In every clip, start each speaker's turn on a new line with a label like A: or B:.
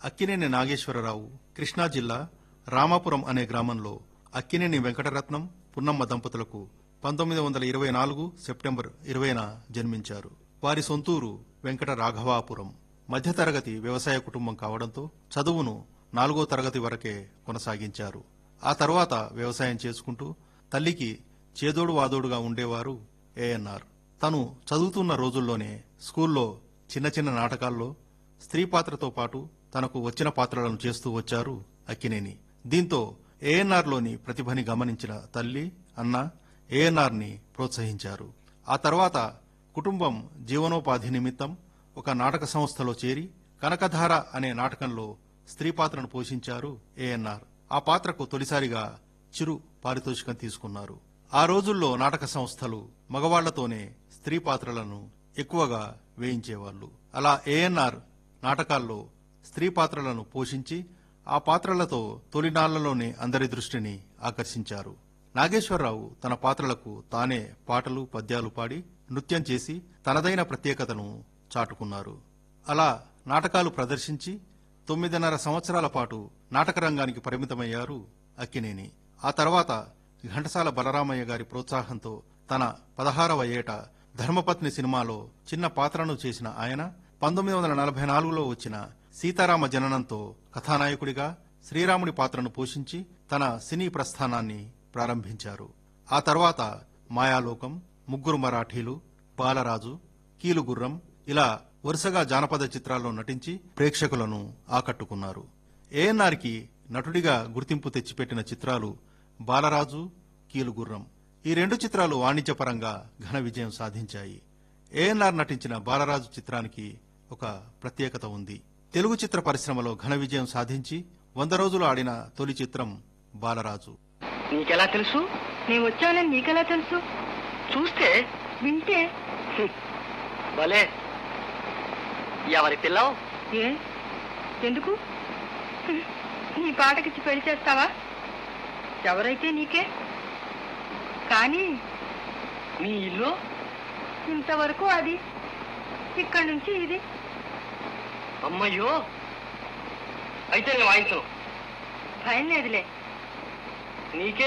A: అక్కినేని నాగేశ్వరరావు కృష్ణా జిల్లా రామాపురం అనే గ్రామంలో అక్కినేని వెంకటరత్నం పున్నమ్మ దంపతులకు పంతొమ్మిది వందల ఇరవై నాలుగు సెప్టెంబర్ ఇరవైన జన్మించారు వారి సొంతూరు వెంకట రాఘవాపురం మధ్యతరగతి వ్యవసాయ కుటుంబం కావడంతో చదువును నాలుగో తరగతి వరకే కొనసాగించారు ఆ తర్వాత వ్యవసాయం చేసుకుంటూ తల్లికి చేదోడు వాదోడుగా ఉండేవారు ఏఎన్ఆర్ తను చదువుతున్న రోజుల్లోనే స్కూల్లో చిన్న చిన్న నాటకాల్లో స్త్రీ పాత్రతో పాటు తనకు వచ్చిన పాత్రలను చేస్తూ వచ్చారు అక్కినేని దీంతో ఏఎన్ఆర్ లోని ప్రతిభని గమనించిన తల్లి అన్న ఏఎన్ఆర్ ని ప్రోత్సహించారు ఆ తర్వాత కుటుంబం జీవనోపాధి నిమిత్తం ఒక నాటక సంస్థలో చేరి కనకధార అనే నాటకంలో స్త్రీ పాత్రను పోషించారు ఏఎన్ఆర్ ఆ పాత్రకు తొలిసారిగా చిరు పారితోషికం తీసుకున్నారు ఆ రోజుల్లో నాటక సంస్థలు మగవాళ్లతోనే స్త్రీ పాత్రలను ఎక్కువగా వేయించేవాళ్లు అలా ఏఎన్ఆర్ నాటకాల్లో స్త్రీ పాత్రలను పోషించి ఆ పాత్రలతో తొలినాళ్లలోనే అందరి దృష్టిని ఆకర్షించారు నాగేశ్వరరావు తన పాత్రలకు తానే పాటలు పద్యాలు పాడి నృత్యం చేసి తనదైన ప్రత్యేకతను చాటుకున్నారు అలా నాటకాలు ప్రదర్శించి తొమ్మిదిన్నర సంవత్సరాల పాటు నాటక రంగానికి పరిమితమయ్యారు అక్కినేని ఆ తర్వాత ఘంటసాల బలరామయ్య గారి ప్రోత్సాహంతో తన పదహారవ ఏట ధర్మపత్ని సినిమాలో చిన్న పాత్రను చేసిన ఆయన పంతొమ్మిది వందల నలభై నాలుగులో వచ్చిన సీతారామ జననంతో కథానాయకుడిగా శ్రీరాముడి పాత్రను పోషించి తన సినీ ప్రస్థానాన్ని ప్రారంభించారు ఆ తర్వాత మాయాలోకం ముగ్గురు మరాఠీలు బాలరాజు కీలుగుర్రం ఇలా వరుసగా జానపద చిత్రాల్లో నటించి ప్రేక్షకులను ఆకట్టుకున్నారు ఏఎన్ఆర్ కి నటుడిగా గుర్తింపు తెచ్చిపెట్టిన చిత్రాలు బాలరాజు కీలుగుర్రం ఈ రెండు చిత్రాలు వాణిజ్యపరంగా ఘన విజయం సాధించాయి ఏఎన్ఆర్ నటించిన బాలరాజు చిత్రానికి ఒక ప్రత్యేకత ఉంది తెలుగు చిత్ర పరిశ్రమలో ఘన విజయం సాధించి వంద రోజులు ఆడిన తొలి చిత్రం బాలరాజు
B: నీకెలా తెలుసు
C: నేను వచ్చానని నీకెలా తెలుసు
B: చూస్తే
C: వింటే
B: హ్మ్, భలే ఎవరి పిల్లవు
C: ఏ ఎందుకు నీ పాటకిచ్చి పెళ్లి చేస్తావా ఎవరైతే నీకే కానీ
B: మీ ఇల్లు
C: ఇంతవరకు అది ఇక్కడి నుంచి ఇది
B: అమ్మయ్యో అయితే నేను వాయించను
C: భయం లేదులే
B: నీకే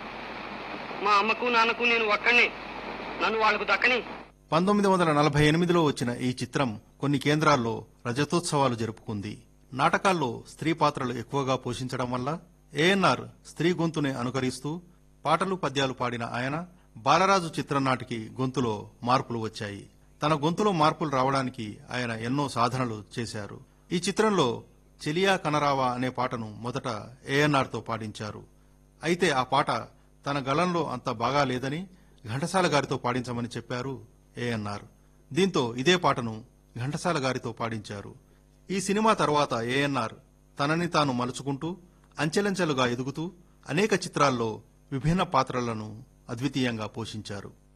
B: మా అమ్మకు నాన్నకు నేను ఒక్కడిని నన్ను వాళ్ళకు దక్కని
A: పంతొమ్మిది వందల నలభై ఎనిమిదిలో వచ్చిన ఈ చిత్రం కొన్ని కేంద్రాల్లో రజతోత్సవాలు జరుపుకుంది నాటకాల్లో స్త్రీ పాత్రలు ఎక్కువగా పోషించడం వల్ల ఏఎన్ఆర్ స్త్రీ గొంతుని అనుకరిస్తూ పాటలు పద్యాలు పాడిన ఆయన బాలరాజు చిత్రం నాటికి గొంతులో మార్పులు వచ్చాయి తన గొంతులో మార్పులు రావడానికి ఆయన ఎన్నో సాధనలు చేశారు ఈ చిత్రంలో చెలియా కనరావా అనే పాటను మొదట ఏఎన్ఆర్ తో పాడించారు అయితే ఆ పాట తన గళంలో అంత బాగా లేదని ఘంటసాల గారితో పాడించమని చెప్పారు ఏఎన్ఆర్ దీంతో ఇదే పాటను ఘంటసాల గారితో పాడించారు ఈ సినిమా తర్వాత ఏఎన్ఆర్ తనని తాను మలుచుకుంటూ అంచెలంచెలుగా ఎదుగుతూ అనేక చిత్రాల్లో విభిన్న పాత్రలను అద్వితీయంగా పోషించారు